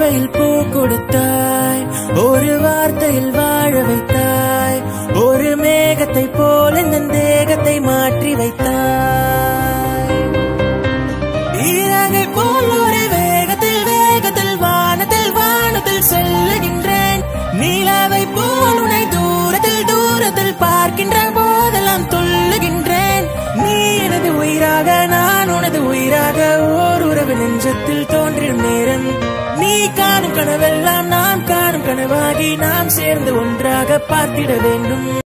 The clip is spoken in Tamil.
பார்வையில் பூ கொடுத்தாய் ஒரு வார்த்தையில் வாழ வைத்தாய் ஒரு மேகத்தை போல இந்த தேகத்தை மாற்றி வைத்தாய் ஈரகை போல் ஒரு வேகத்தில் வேகத்தில் வானத்தில் வானத்தில் செல்லுகின்றேன் நீலாவை போல் உன்னை தூரத்தில் தூரத்தில் பார்க்கின்ற போதெல்லாம் துள்ளுகின்றேன் நீ எனது உயிராக நான் உனது உயிராக ஓர் உறவு நெஞ்சத்தில் தோன்றிடும் நேரம் நீ காணும் கனவெல்லாம் நான் காணும் கனவாகி நாம் சேர்ந்து ஒன்றாக பார்த்திட வேண்டும்